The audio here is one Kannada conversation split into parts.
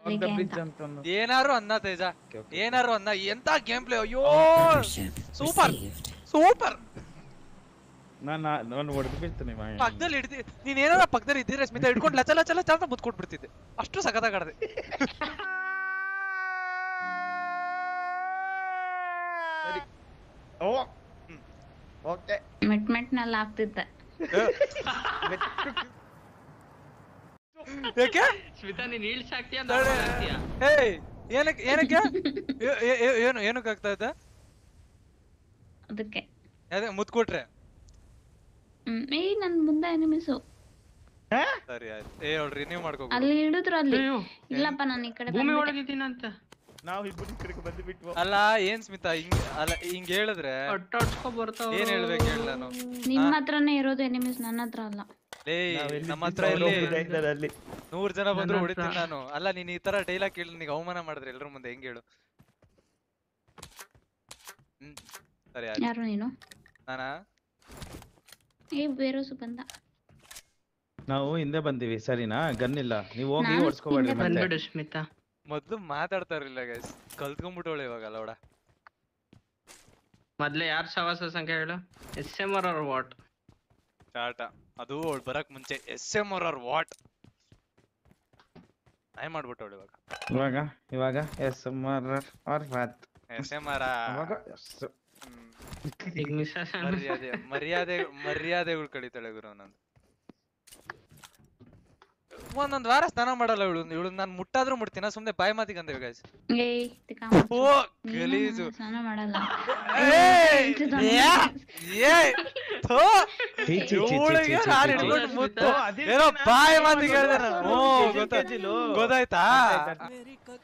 ಅಲ್ಲಿಗೆ ಅಂತ ಬ್ರಿಡ್ಜ್ ಅಂತ ಒಂದು ಏನಾರು ಅನ್ನ ತೇಜ Okay, okay. ಏನಾರು ಅನ್ನ ಎಂತ ಗೇಮ್ ಪ್ಲೇ ಅಯ್ಯೋ Partnership Super. received. ಸೂಪರ್ ನಾನು ನಾನು ಹೊಡೆದು ಬೀಳ್ತೇನೆ ಮಾ ಪಕ್ಕದಲ್ಲಿ ಹಿಡ್ದಿ ನೀನ್ ಏನಾರ ಪಕ್ಕದಲ್ಲಿ ಇದ್ದಿದ್ರೆ ಸ್ಮಿತಾ ಹಿಡ್ಕೊಂಡು ಲಚ ಲಚ ಲಚ ಅಂತ ಮುತ್ ಕೊಟ್ಬಿಡ್ತಿದ್ದೆ ಅಷ್ಟು ಸಖತ್ತಾಗಿ ಆಡ್ದೆ ಓ ಓಕೆ ಮೆಟ್ ಮೆಟ್ನಲ್ಲಿ ಆಗ್ತಿದ್ದೆ ಯಾಕೆ ಸ್ಮಿತಾ ನೀನ್ ಇಳ್ಸ್ ಹಾಕ್ತೀಯ ತಡೆ. ಏಯ್ ಏನಕ್ಕೆ ಏನಕ್ಕೆ ಏ- ಏ- ಏ- ಏನು ಏನಕ್ಕೆ ಆಗ್ತಾ ಇದ್ದ ಅದಕ್ಕೆ ಅದೇ ಮುತ್ ಕೊಟ್ರೆ ಹ್ಮ್ ಏ ನನ್ ಮುಂದೆ ಎನಿಮಿಸು ಸರಿ ಆಯ್ತು ಏ ನೋಡ್ರಿ ನೀವು ಮಾಡ್ಕೋ ಅಲ್ಲಿ ಹಿಡಿದ್ರು ಅಲ್ಲಿ ಅಯ್ಯೋ ಇಲ್ಲಪ್ಪ ನಾನು ಈ ಕಡೆ ಭೂಮಿ ಬಂದ್ಬಿಟ್ಟೆ. ಒಳಗಿದ್ದೀನಂತ ನಾವು ಇಬ್ಬರು ಈ ಕಡೆಗೆ ಬಂದು ಬಿಟ್ವು ಅಲ್ಲ ಏನ್ ಸ್ಮಿತಾ ಹಿಂಗ್ ಅಲ್ಲ ಹಿಂಗ್ ಹೇಳಿದ್ರೆ ಒಟ್ಟಾಡ್ಸ್ಕೊ ಬರ್ತಾವ ಏನ್ ಹೇಳ್ಬೇಕು ಹೇಳ ನಾನು ನಿಮ್ ಹತ್ರನೇ ಇರೋದು ಎನಿಮಿಸ್ ನನ್ನ ಹತ್ರ ಅಲ್ಲ ಏಯ್ ನಾವೆಲ್ಲಿ ನಮ್ಮ ಹತ್ರ ಇದ್ದೀವಿ? ಇಲ್ಲಿ ಅವ್ರು ಇದ್ದಾರೆ ಅಲ್ಲಿ ನೂರ್ ಜನ ಬಂದ್ರು ನನ್ನ ಹೊಡಿತೀನಿ ಹತ್ರ. ನಾನು ಅಲ್ಲ ನೀನ್ ಈ ತರ ಡೈಲಾಗ್ ಕೇಳಿ ನನಗೆ ಅವಮಾನ ಮಾಡಿದ್ರೆ ಎಲ್ರ ಮುಂದೆ ಹೆಂಗ್ ಹೇಳು ಹ್ಮ್ ಸರಿ ಆಯ್ತು ಯಾರು ನೀನು ನಾನಾ ಏ ಬೇರೋಸು ಬಂದ ನಾವು ಹಿಂದೆ ಬಂದಿವಿ ಸರಿನಾ ಗನ್ ಇಲ್ಲ ನೀವು ಹೋಗಿ ನಾನು ಓಡಿಸ್ಕೋಬೇಡ್ರಿ ಹಿಂದೆ ಮತ್ತೆ ಬಂದ್ಬಿಡು ಸ್ಮಿತಾ ಮೊದ್ಲು ಮಾತಾಡ್ತಾ ಇರ್ಲಿಲ್ಲ ಗೈಸ್ ಕಲ್ತ್ಕೊಂಡ್ಬಿಟ್ಟವಳೆ ಇವಾಗ ಲೌಡ ಮೊದ್ಲೇ ಯಾರ್ ಸವಾಸ ಸಂಖ್ಯೆ ಹೇಳು ಎಸ್ ಎಂ ಆರ್ ಆರ್ ವಾಟ್ ಟಾಟಾ ಅದು ಅವಳು ಬರಕ್ ಮುಂಚೆ ಎಸ್ ಎಂ ಆರ್ ಆರ್ ವಾಟ್ ನಾಯಿ ಮಾಡ್ಬಿಟ್ಟವಳು ಇವಾಗ ಇವಾಗ ಇವಾಗ ಎಸ್ ಎಂ ಆರ್ ಆರ್ ಫಾತ್ ಎಸ್ ಎಂ ಆರ್ ಇವಾಗ ಎಸ್ ಈಗ ಮಿಸ್ ಮರ್ಯಾದೆ ಮರ್ಯಾದೆ ಮರ್ಯಾದೆಗಳು ಕಳೀತಾಳೆ ಗುರು ನಂದು ಒಂದೊಂದ್ ವಾರ ಸ್ನಾನ ಮಾಡಲ್ಲ ಇವಳು ಇವಳು ನಾನ್ ಮುಟ್ಟಾದ್ರೂ ಮುಟ್ತೀನ ಸುಮ್ನೆ ಬಾಯಿ ಮಾತಿಗೆ ಅಂದೇವೆ ಗೈಸ್ ಏಯ್ ತಿಕ್ಕ ಓ ಗಲೀಜು ಸ್ನಾನ ಮಾಡಲ್ಲ ಏಯ್, ಇದು ಯಾ, ಏಯ್, ಥು, ಛೀ, ಛೀ, ಛೀ, ಛೀ, ಇವ್ಳಿಗೆ ಛೀ, ಛೀ, ನಾನ್ ಛೀ. ಹಿಡ್ಕೊಂಡು ಛೀ. ಮುತ್ತು. ಓ, ಅದಿರ್ಲಿ ಏನೋ ನಾನು ಬಾಯಿ ಏನು ಮಾತಿಗೆ ಹೇಳ್ದೆ ನಾನು ಮಾಡೋದು? ಓ ಕೆಜಿಲ್ ಗೊತ್ತಾ ಕೆಜಿಲು. ಗೊತ್ತಾಯ್ತಾ ಆಯ್ತ್ ಆಯ್ತ್.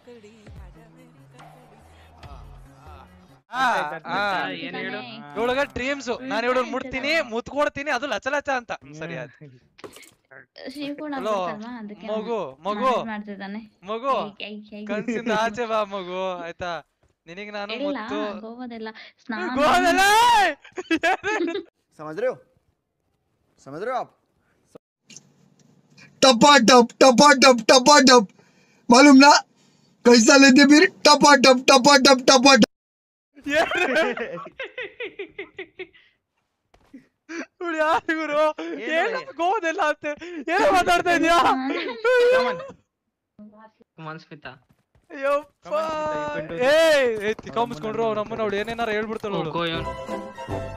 ಆ, ಆ. ಏನ್ ಹೇಳು ಇವಳಗ ಡ್ರೀಮ್ಸ್ ನಾನು ಇವಳು ಮುಟ್ತೀನಿ ಮುತ್ಕೊಡ್ತೀನಿ ಅದು ಲಚ ಲಚ ಅಂತ ಹ್ಮ್, ಸರಿ ಆಯ್ತು ಶಿವ್ ಕೂಡ ಹಲೋ, ಗೊತ್ತಲ್ವಾ ಅದಕ್ಕೆ ಮಗು ಮಗು manage ಮಾಡ್ತಿದ್ದಾನೆ ಮಗು ಏಯ್, ಏಯ್, ಏಯ್. ಕನ್ಸಿಂದ ಆಚೆ ಬಾ ಮಗು ಆಯ್ತಾ ನಿನಗೆ ನಾನು ಇಲ್ಲ ಮುತ್ತು ಗೋವಾದೆಲ್ಲ ಸ್ನಾನ ಗೋದಲ್ಲ! समझ रहे हो समझ रहे हो आप टपा टप टपा टप टपा टप मालूम ना कैसा लेते फिर टपा टप टपा टप टपा टप ಇವ್ಳು ಯಾರು ಗುರು ಏನು? ಏನು ಗೋದೆಲ್ಲ ಅಂತೆ ಏನೋ ಮಾತಾಡ್ತಾ ಇದೀಯಾ ಕಮಾನ್ Smita Ayyappa Come on, Smita, you can do ಏಯ್ ಏಯ್ ತಿಕ್ಕಾಮಿಸ್ಕೊಂಡ್ರು ಅವ್ರ ಅಮ್ಮನ ಅವಳು ಏನೇನಾರ ಹೇಳ್ಬಿಡ್ತಾಳು ಅವಳು ಹೋಗೋ